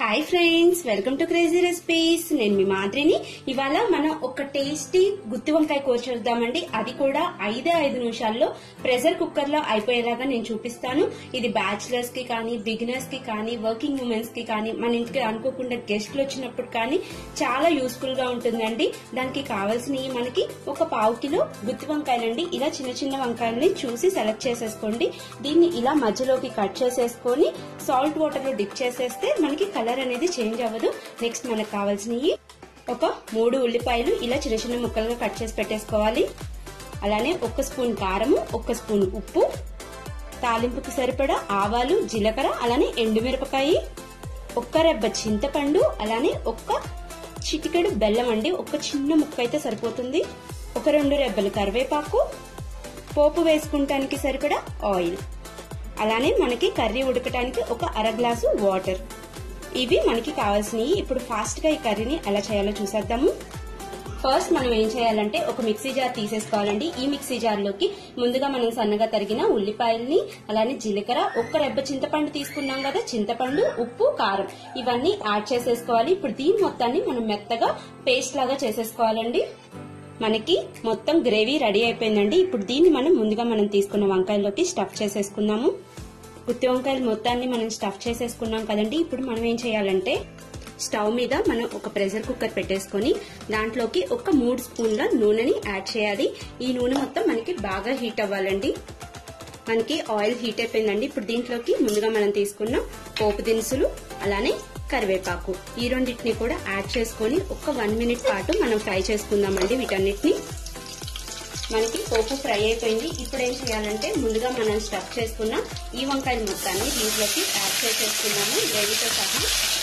hi friends welcome to crazy recipes నేను మీ మాదిరిని ఇవాళ మనం ఒక టేస్టీ గుత్తి వంకాయ కూర చూద్దామండి అది కూడా ఐదే ఐదు నిమిషాల్లో ప్రెషర్ కుక్కర్ లో అయిపోయేలాగా నేను చూపిస్తాను ఇది బ్యాచిలర్స్ కి కానీ బిగినర్స్ కి కానీ వర్కింగ్ ఉమెన్స్ కి కానీ మన ఇంటికి అనుకోకుండా గెస్ట్లు వచ్చినప్పుడు కానీ చాలా యూస్ఫుల్ గా ఉంటుందండి దానికి కావాల్సినవి మనకి ఒక పావు కిలో గుత్తి వంకాయలండి ఇలా చిన్న చిన్న వంకాయల్ని చూసి సెలెక్ట్ చేసేసుకోండి దీన్ని ఇలా మధ్యలోకి కట్ చేసేసుకొని సాల్ట్ వాటర్ లో డిప్ చేసేస్తే మనకి కలర్ అనేది చేంజ్ అవ్వదు నెక్స్ట్ మనకు కావాల్సినవి ఒక మూడు ఉల్లిపాయలు ఇలా చిన్న చిన్న ముక్కలుగా కట్ చేసి పెట్టేసుకోవాలి అలానే ఒక స్పూన్ కారము ఒక స్పూన్ ఉప్పు తాలింపుకి సరిపడా ఆవాలు జీలకర్ర అలానే ఎండుమిరపకాయ ఒక్క రెబ్బ చింతపండు అలానే ఒక్క చిటికెడు బెల్లం అండి ఒక చిన్న ముక్క అయితే సరిపోతుంది ఒక రెండు రెబ్బలు కరివేపాకు పోపు వేసుకుంటానికి సరిపడా ఆయిల్ అలానే మనకి కర్రీ ఉడకటానికి ఒక అర గ్లాసు వాటర్ ఇవి మనకి కావాల్సినవి ఇప్పుడు ఫాస్ట్ గా ఈ కర్రీని ఎలా చేయాలో చూసేద్దాము ఫస్ట్ మనం ఏం చేయాలంటే ఒక మిక్సీ జార్ తీసేసుకోవాలండి ఈ మిక్సీ జార్ లోకి ముందుగా మనం సన్నగా తరిగిన ఉల్లిపాయల్ని అలానే జీలకర్ర ఒక్క రెబ్బ చింతపండు తీసుకున్నాం కదా చింతపండు ఉప్పు కారం ఇవన్నీ యాడ్ చేసేసుకోవాలి ఇప్పుడు దీని మొత్తాన్ని మనం మెత్తగా పేస్ట్ లాగా చేసేసుకోవాలండి మనకి మొత్తం గ్రేవీ రెడీ అయిపోయిందండి ఇప్పుడు దీన్ని మనం ముందుగా మనం తీసుకున్న వంకాయలోకి స్టఫ్ చేసేసుకుందాము గుత్తి వంకాయలు మొత్తాన్ని మనం స్టఫ్ చేసేసుకున్నాం కదండి ఇప్పుడు మనం ఏం చేయాలంటే స్టవ్ మీద మనం ఒక ప్రెషర్ కుక్కర్ పెట్టేసుకొని దాంట్లోకి ఒక మూడు స్పూన్ల నూనెని యాడ్ చేయాలి ఈ నూనె మొత్తం మనకి బాగా హీట్ అవ్వాలండి మనకి ఆయిల్ హీట్ అయిపోయిందండి ఇప్పుడు దీంట్లోకి ముందుగా మనం తీసుకున్న పోపు దినుసులు అలానే కరివేపాకు ఈ రెండింటిని కూడా యాడ్ చేసుకొని ఒక వన్ మినిట్ పాటు మనం ఫ్రై చేసుకుందామండి వీటన్నిటిని మనకి పోపు ఫ్రై అయిపోయింది ఇప్పుడు ఏం చేయాలంటే ముందుగా మనం స్టఫ్ చేసుకున్న ఈ వంకాయల మొత్తాన్ని దీంట్లోకి యాడ్ చేసేసుకున్నాము గ్రేవీతో సహా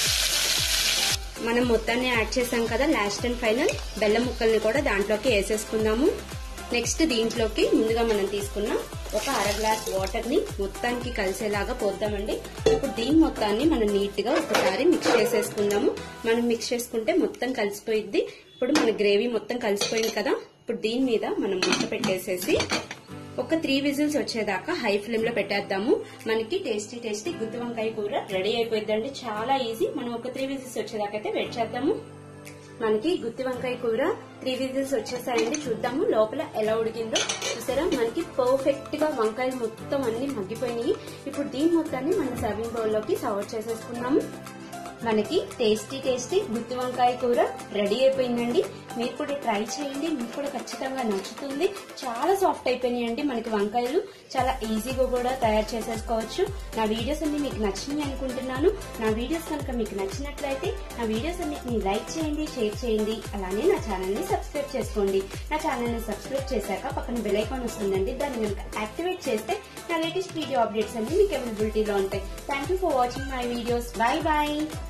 మనం మొత్తాన్ని యాడ్ చేసాం కదా లాస్ట్ అండ్ ఫైనల్ బెల్లం ముక్కల్ని కూడా దాంట్లోకి వేసేసుకుందాము నెక్స్ట్ దీంట్లోకి ముందుగా మనం తీసుకున్న ఒక అర గ్లాస్ వాటర్ ని మొత్తానికి కలిసేలాగా పోద్దామండి ఇప్పుడు దీని మొత్తాన్ని మనం నీట్ గా ఒకసారి మిక్స్ చేసేసుకుందాము మనం మిక్స్ చేసుకుంటే మొత్తం కలిసిపోయిద్ది ఇప్పుడు మన గ్రేవీ మొత్తం కలిసిపోయింది కదా ఇప్పుడు దీని మీద మనం మూత పెట్టేసేసి ఒక త్రీ విజిల్స్ వచ్చేదాకా హై ఫ్లేమ్ లో పెట్టేద్దాము మనకి టేస్టీ టేస్టీ గుత్తి వంకాయ కూర రెడీ అయిపోయిందండి చాలా ఈజీ మనం ఒక త్రీ విజిల్స్ వచ్చేదాకా అయితే వెయిట్ చేద్దాము మనకి గుత్తి వంకాయ కూర త్రీ విజిల్స్ వచ్చేసాయండి చూద్దాము లోపల ఎలా ఉడికిందో చూసారా మనకి పర్ఫెక్ట్ గా వంకాయలు మొత్తం అన్ని మగ్గిపోయినాయి ఇప్పుడు దీని మొత్తాన్ని మనం సర్వింగ్ బౌల్ లోకి సర్వ్ చేసేసుకున్నాము మనకి టేస్టీ టేస్టీ గుత్తి వంకాయ కూర రెడీ అయిపోయిందండి మీరు కూడా ట్రై చేయండి మీకు కూడా ఖచ్చితంగా నచ్చుతుంది చాలా సాఫ్ట్ అయిపోయినాయండి మనకి వంకాయలు చాలా ఈజీగా కూడా తయారు చేసేసుకోవచ్చు నా వీడియోస్ అన్ని మీకు నచ్చినాయి అనుకుంటున్నాను నా వీడియోస్ కనుక మీకు నచ్చినట్లయితే నా వీడియోస్ అన్నిటిని లైక్ చేయండి షేర్ చేయండి అలానే నా ఛానల్ ని సబ్స్క్రైబ్ చేసుకోండి నా ఛానల్ ని సబ్స్క్రైబ్ చేశాక పక్కన బెల్ ఐకాన్ వస్తుందండి దాన్ని కనుక యాక్టివేట్ చేస్తే నా లేటెస్ట్ వీడియో అప్డేట్స్ అన్ని మీకు అవైలబిలిటీలో ఉంటాయి thank you for watching my videos bye bye